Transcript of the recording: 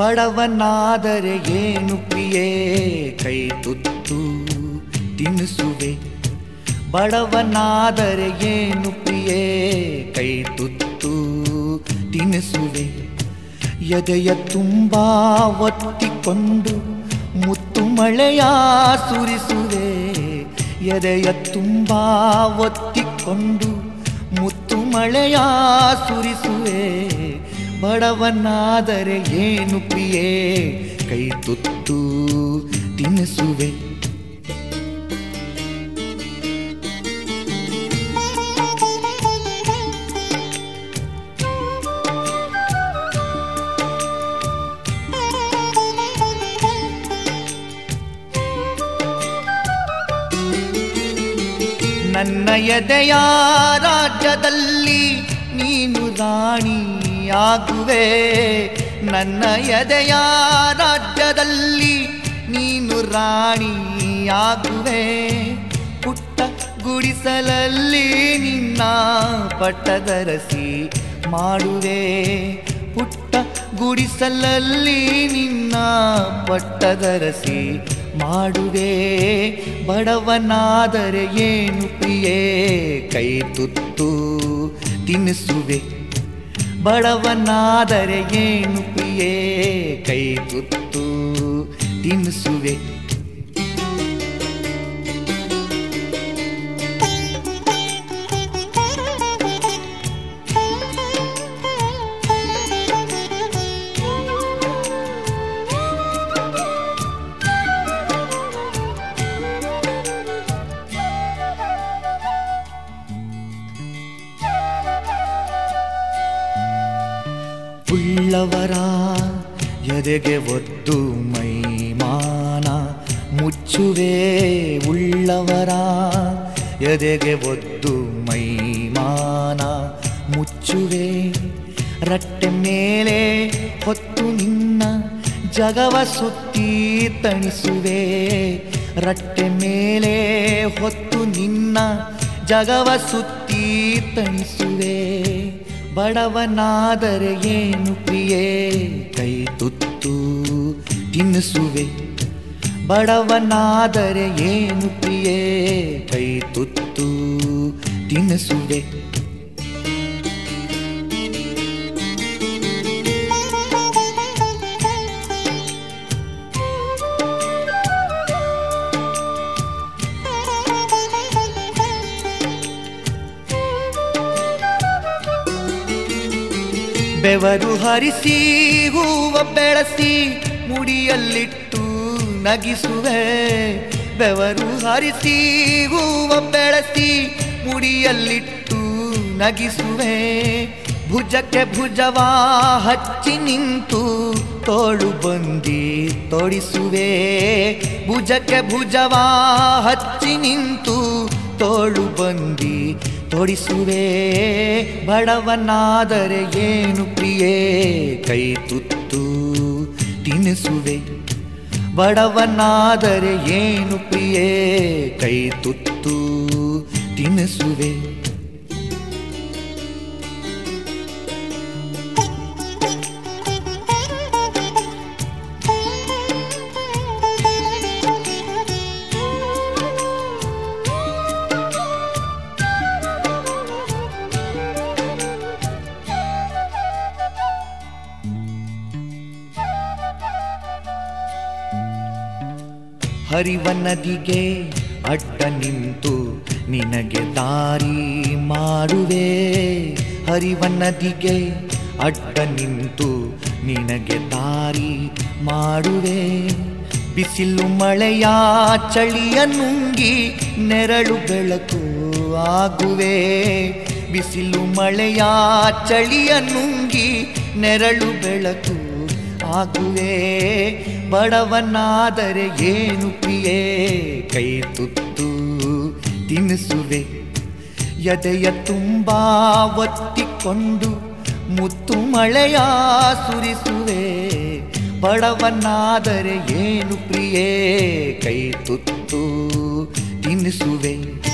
ಬಡವನಾದರೆ ಏನು ಪ್ರಿಯೇ ಕೈ ತುತ್ತು ತಿನ್ನಿಸುವೆ ಬಡವನಾದರೆ ಏನು ಪ್ರಿಯೇ ಕೈ ತುತ್ತು ತಿನ್ನಿಸುವೆ ಎದೆಯ ತುಂಬ ಒತ್ತಿಕೊಂಡು ಮುತ್ತು ಮಳೆಯ ಸುರಿಸುವೆ ಎದೆಯ ತುಂಬ ಒತ್ತಿಕೊಂಡು ಮುತ್ತು ಮಳೆಯ ಸುರಿಸುವೆ ಬಡವನಾದರೆ ಏನು ಪ್ರಿಯೇ ಕೈ ತುತ್ತು ತಿನ್ನಿಸುವೆ ನನ್ನ ಎದೆಯ ರಾಜ್ಯದಲ್ಲಿ ನೀನು ರಾಣಿಯಾಗುವೆ ನನ್ನ ಎದೆಯ ರಾಜ್ಯದಲ್ಲಿ ನೀನು ರಾಣಿಯಾಗುವೆ ಪುಟ್ಟ ಗುಡಿಸಲಲ್ಲಿ ನಿನ್ನ ಪಟ್ಟದರಸಿ ಮಾಡುವೆ ಪುಟ್ಟ ಗುಡಿಸಲಲ್ಲಿ ನಿನ್ನ ಪಟ್ಟದರಸಿ ಮಾಡುವೆ ಬಡವನಾದರೆ ಏನು ಪ್ರಿಯೇ ಕೈ ತುತ್ತು ತಿನ್ನಿಸುವೆ ಬಡವನಾದರೆ ಏನು ಪ್ರಿಯೇ ಕೈ ತುತ್ತು ತಿನ್ನಿಸುವೆ ಉಳ್ಳವರ ಎದೆಗೆ ಒದ್ದು ಮೈಮಾನ ಮುಚ್ಚುವೆ ಉಳ್ಳವರ ಎದೆಗೆ ಒದ್ದು ಮೈಮಾನ ಮುಚ್ಚುವೆ ರಟ್ಟೆ ಮೇಲೆ ಹೊತ್ತು ನಿನ್ನ ಜಗವ ಸುತ್ತಿ ತಣಿಸುವೆ ರಟ್ಟೆ ಮೇಲೆ ಹೊತ್ತು ನಿನ್ನ ಜಗವ ಸುತ್ತಿ ತಣಿಸುವೆ ಬಡವನಾದರೆ ಏನು ಪ್ರಿಯೇ ಕೈ ತುತ್ತು ತಿನ್ನಿಸುವೆ ಬಡವನಾದರೆ ಏನು ಪ್ರಿಯೇ ಕೈ ತುತ್ತು ತಿನ್ನಿಸುವೆ ಬೆವರು ಹರಿಸಿ ಹೂವ ಬೆಳೆಸಿ ಮುಡಿಯಲ್ಲಿಟ್ಟು ನಗಿಸುವೆ ಬೆವರು ಹರಿಸಿ ಹೂವ ಬೆಳೆಸಿ ಮುಡಿಯಲ್ಲಿಟ್ಟು ನಗಿಸುವೆ ಭುಜಕ್ಕೆ ಭುಜವಾ ಹಚ್ಚಿ ನಿಂತು ತೋಳು ಬಂದಿ ತೊಡಿಸುವೆ ಭುಜಕ್ಕೆ ಭುಜವಾ ಹಚ್ಚಿ ನಿಂತು ತೋಳು ಬಂದಿ ತೊಡಿಸುವೆ ಬಡವನಾದರೆ ಏನು ಪ್ರಿಯೇ ಕೈ ತುತ್ತು ತಿನ್ನಿಸುವೆ ಬಡವನಾದರೆ ಏನು ಪ್ರಿಯೇ ಕೈ ತುತ್ತು ತಿನ್ನಿಸುವೆ ಹರಿವ ನದಿಗೆ ಅಡ್ಡ ನಿಂತು ನಿನಗೆ ದಾರಿ ಮಾಡುವೆ ಹರಿವ ನದಿಗೆ ಅಡ್ಡ ನಿಂತು ನಿನಗೆ ದಾರಿ ಮಾಡುವೆ ಬಿಸಿಲು ಮಳೆಯ ಚಳಿಯ ನುಂಗಿ ನೆರಳು ಬೆಳಕು ಆಗುವೆ ಬಿಸಿಲು ಮಳೆಯ ಚಳಿಯ ನುಂಗಿ ನೆರಳು ಬೆಳಕು ಆಗುವೆ ಬಡವನಾದರೆ ಏನು ಪ್ರಿಯೇ ಕೈ ತುತ್ತು ತಿನ್ನಿಸುವೆ ಎದೆಯ ತುಂಬ ಒತ್ತಿಕೊಂಡು ಮುತ್ತು ಮಳೆಯ ಸುರಿಸುವೆ ಬಡವನಾದರೆ ಏನು ಪ್ರಿಯೇ ಕೈ ತುತ್ತು ತಿನ್ನಿಸುವೆ